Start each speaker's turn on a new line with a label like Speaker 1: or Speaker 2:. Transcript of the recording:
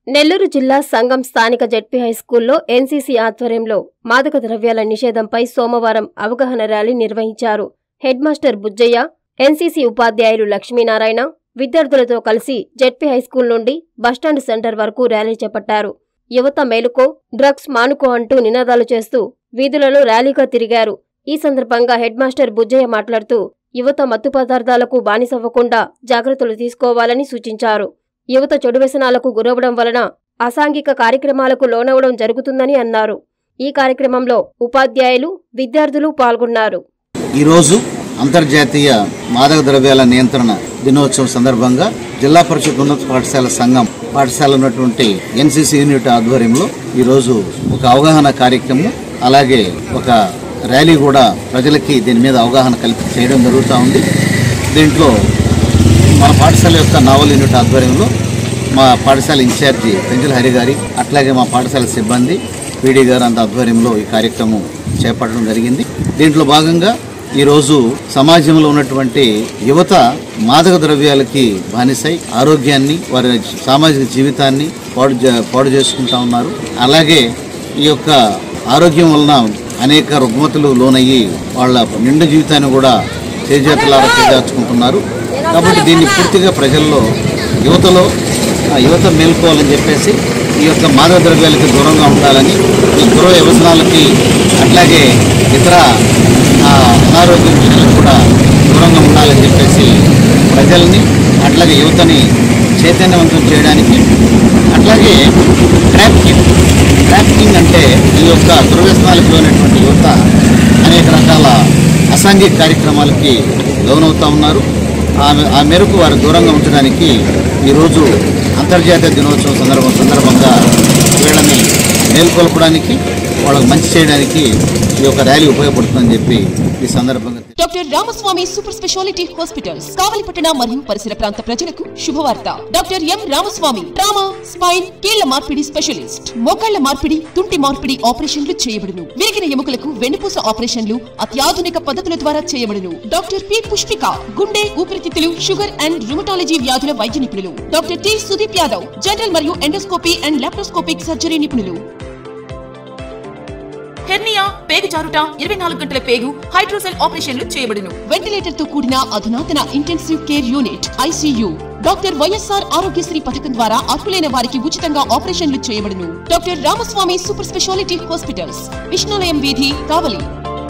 Speaker 1: నెల్లూరు జిల్లా సంఘం స్థానిక జడ్పీ హైస్కూల్లో ఎన్సీసీ ఆధ్వర్యంలో మాదక ద్రవ్యాల నిషేధంపై సోమవారం అవగాహన ర్యాలీ నిర్వహించారు హెడ్ మాస్టర్ బుజ్జయ్య ఎన్సీసీ ఉపాధ్యాయులు లక్ష్మీనారాయణ విద్యార్థులతో కలిసి జడ్పీ హైస్కూల్ నుండి బస్టాండ్ సెంటర్ వరకు ర్యాలీ చేపట్టారు యువత మేలుకో డ్రగ్స్ మానుకో అంటూ నినాదాలు చేస్తూ వీధులలో ర్యాలీగా తిరిగారు ఈ సందర్భంగా హెడ్ మాస్టర్ బుజ్జయ్య మాట్లాడుతూ యువత మత్తు పదార్థాలకు బానిసవ్వకుండా జాగ్రత్తలు తీసుకోవాలని సూచించారు యువత చెడు వ్యసనాలకు గురవడం వలన అసాంఘిక కార్యక్రమాలకు లోనవడం జరుగుతుందని అన్నారు ఈ కార్యక్రమంలో ఉపాధ్యాయులు విద్యార్థులు పాల్గొన్నారు
Speaker 2: ఈరోజు అంతర్జాతీయ మాదక ద్రవ్యాల నియంత్రణ దినోత్సవం సందర్భంగా జిల్లా పరిషత్ ఉన్నత పాఠశాల సంఘం పాఠశాల ఉన్నటువంటి ఎన్సీసీ యూనిట్ ఆధ్వర్యంలో ఈరోజు ఒక అవగాహన కార్యక్రమం అలాగే ఒక ర్యాలీ కూడా ప్రజలకి దీని మీద అవగాహన కల్పి చేయడం జరుగుతూ ఉంది దీంట్లో మన పాఠశాల యొక్క నావల్ యూనిట్ ఆధ్వర్యంలో మా పాఠశాల ఇన్ఛార్జి పెంచుల హరి గారి అట్లాగే మా పాఠశాల సిబ్బంది పీడీ గారు అంత ఆధ్వర్యంలో ఈ కార్యక్రమం చేపట్టడం జరిగింది దీంట్లో భాగంగా ఈరోజు సమాజంలో ఉన్నటువంటి యువత మాదక ద్రవ్యాలకి బానిసై ఆరోగ్యాన్ని వారి సామాజిక జీవితాన్ని పాడు చే- పాడు చేసుకుంటా ఉన్నారు అలాగే ఈ యొక్క ఆరోగ్యం వలన అనేక రుగ్మతలు లోనయ్యి వాళ్ళ నిండు జీవితాన్ని కూడా చేజేతలారా చేజార్చుకుంటున్నారు కాబట్టి దీన్ని పూర్తిగా ప్రజల్లో యువతలో ఆ యువత మేల్కోవాలని చెప్పేసి ఈ యొక్క మాదక ద్రవ్యాలకి దూరంగా ఉండాలని ఈ దుర వ్యసనాలకి అట్లాగే ఇతర ఆ, అనారోగ్య విషయాలకు కూడా దూరంగా ఉండాలని చెప్పేసి ప్రజల్ని అట్లాగే యువతని చైతన్యవంతం చేయడానికి అట్లాగే ట్రాఫికింగ్ ట్రాఫికింగ్ అంటే ఈ యొక్క దుర్వ్యసనాలకు లోనటువంటి యువత అనేక రకాల అసాంఘిక కార్యక్రమాలకి లోనవుతా ఉన్నారు ఆ ఆ మేరకు వారు దూరంగా ఉంచడానికి ఈరోజు అంతర్జాతీయ దినోత్సవం సందర్భం సందర్భంగా వీళ్ళని మేల్కొల్పడానికి వాళ్ళకి మంచి చేయడానికి ఈ యొక్క ర్యాలీ ఉపయోగపడుతుందని చెప్పి ఈ సందర్భంగా
Speaker 3: doctor Ramaswamy super speciality hospitals కావలిపట్టణ మరియు పరిసర ప్రాంత ప్రజలకు శుభవార్త doctor M Ramaswamy trauma spine కీళ్ల మార్పిడి స్పెషలిస్ట్ మోకాళ్ల మార్పిడి తుంటి మార్పిడి ఆపరేషన్లు చేయబడును విరిగిన ఎముకలకు వెన్నుపూస ఆపరేషన్లు అత్యాధునిక పద్ధతుల ద్వారా చేయబడును డాక్టర్ పి పుష్పిక గుండె ఊపిరితిత్తులు షుగర్ అండ్ రుమటాలజీ వ్యాధుల వైద్య నిపుణులు doctor T Sudeep Yadav general మరియు ఎండోస్కోపీ అండ్ లాప్రోస్కోపిక్ సర్జరీ నిపుణులు హెర్నియా పేగు జారుట ఇరవై నాలుగు గంటల పేగు హైడ్రోసెల్ ఆపరేషన్లు చేయబడును వెంటిలేటర్ తో కూడిన అధునాతన intensive care unit ICU doctor YSR Aarogyasri పథకం ద్వారా అర్హులైన వారికి ఉచితంగా ఆపరేషన్లు చేయబడును doctor Ramaswamy super speciality hospitals Vishnulayam వీధి కావలి